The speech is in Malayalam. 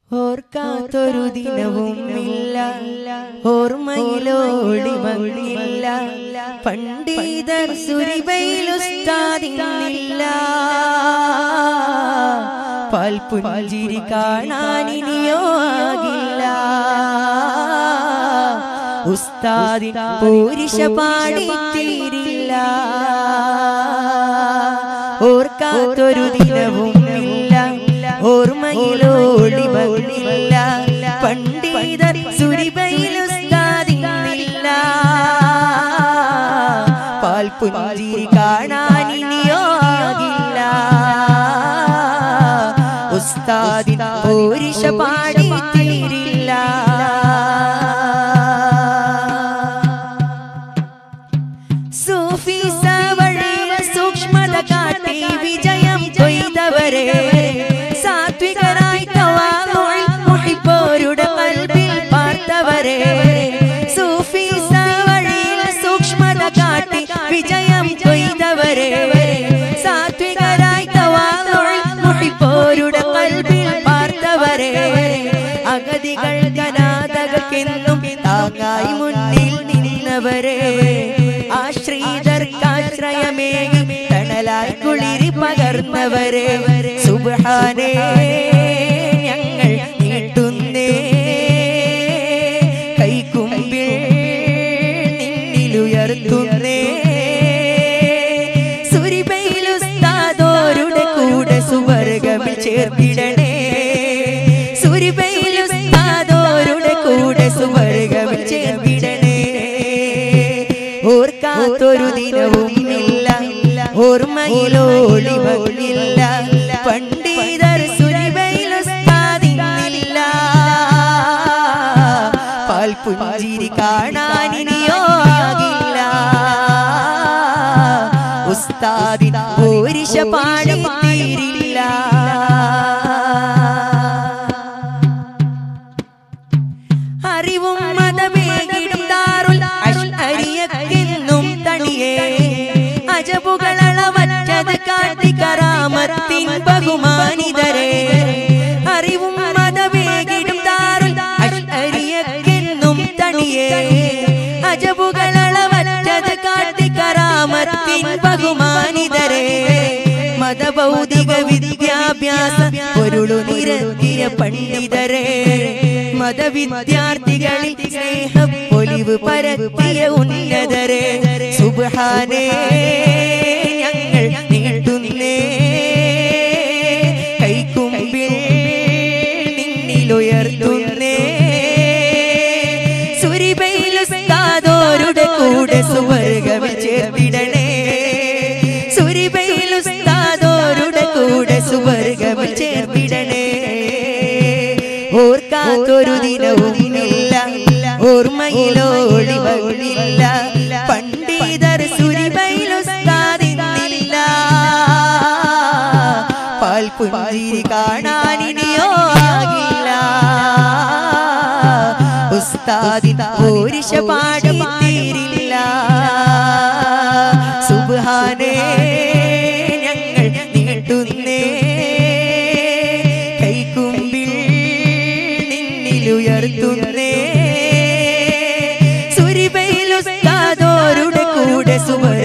ഓർക്കാത്തൊരു ദിനവും ഇല്ല ഓർമ്മയിലോടി മങ്ങില്ല പണ്ഡിതർ സുരിബയിലുസ്താദിന്നില്ല പാൽപുഞ്ചിരി കാണാനിനിയോ ആകില്ല ഉസ്താദി പൂരിശ പാടി തീരില്ല ഓർക്കാത്തൊരു ദിനവും ഇല്ല ഓർമ്മയിലോടി മങ്ങില്ല പണ്ഡിതർ സുരിബയിലുസ്താദിന്നില്ല പാൽപുഞ്ചിരി കാണാനിനിയോ ആകില്ല ഉസ്താദി പൂരിശ പാടി തീരില്ല സൂഫി സവഴിയിൽ സൂക്ഷ്മത കാട്ടി വിജയം കൊയ്തവരെ സാത്വികരായി തവാളുൽ മുഹിബ്ബോരുടെ കൽബിൽ പാർത്തവരെ സൂഫി സവഴിയിൽ സൂക്ഷ്മത കാട്ടി വിജയം കൊയ്തവരെ സാത്വികരായി തവാളുൽ മുഹിബ്ബോരുടെ കൽബിൽ പാർത്തവരെ അഗതികൾ കനാഥകൾക്കെന്നും താങ്ങായി മുന്നിൽ നിന്നവരെ ആശ്രിതർക്കാശ്രയമേകി തണലായി കുളിരി പകർന്നവരെ സുബഹാനേ ഞങ്ങൾ നീട്ടുന്നേ കൈക്കുമ്പിൽ നിന്നിലുയർത്തുന്നേ സുരിബയിലുസ്താദോരുടെ കൂടെ സുവർഗമിൽ ചേർത്തിടണേ സുരിബയിലുസ്താദോരുടെ കൂടെ സുവർഗമിൽ ചേർത്തിടണേ ഓർക്കാത്തൊരു ദിനവും ഇല്ല ഓർമ്മയിലോടി മങ്ങില്ല പണ്ഡിതർ സുരിബയിലുസ്താദിന്നില്ല പാൽപുഞ്ചിരി കാണാനിനിയോ ആകില്ല ഉസ്താദി പൂരിശ പാടി തീരില്ല അറിവും മതമേകിടും ദാറുൽ അരിയക്കെന്നും തണിയേ അജബുകളളവറ്റത് കാട്ടി കറാമത്തിൻ ബഹുമാനിതരെ അറിവും മതമേകിടും ദാറുൽ അരിയക്കെന്നും തണിയേ അജബുകളളവറ്റത് കാട്ടി കറാമത്തിൻ ബഹുമാനിതരെ മതഭൗതിക വിദ്യാഭ്യാസ പൊരുളു നിരത്തിയ പണ്ഡിതരെ മതവിദ്യാർത്ഥികളിൽ സ്നേഹ പൊലിവ് പരത്തിയ ഉന്നതരെ സുബഹാനേ ഞങ്ങൾ നീട്ടുന്നേ കൈക്കുമ്പിൽ നിന്നിലുയർത്തുന്നേ സുരിബയിലുസ്താദോരുടെ കൂടെ സുവർഗമിൽ ചേർത്തിടണേ സുരിബയിലുസ്താദോരുടെ കൂടെ സുവർഗമിൽ ചേർത്തിടണേ ഓർക്കാത്തൊരു ദിനവും ഇല്ല ഓർമ്മയിലോടി വഴില്ല പണ്ഡിതർ സുരിബയിലുസ്താദിന്നില്ല പാൽപുഞ്ചിരി കാണാനിനിയോ ആകില്ല ഉസ്താദിൻ പൂരിശ പാടി തീരില്ല സുബാനേ ഞങ്ങൾ നീട്ടുന്നേ കൈക്കുമ്പിൽ നിന്നിലുയർത്തുന്നേ സുരിബയിലുസ്താദോരുടെ കൂടെ സുവർ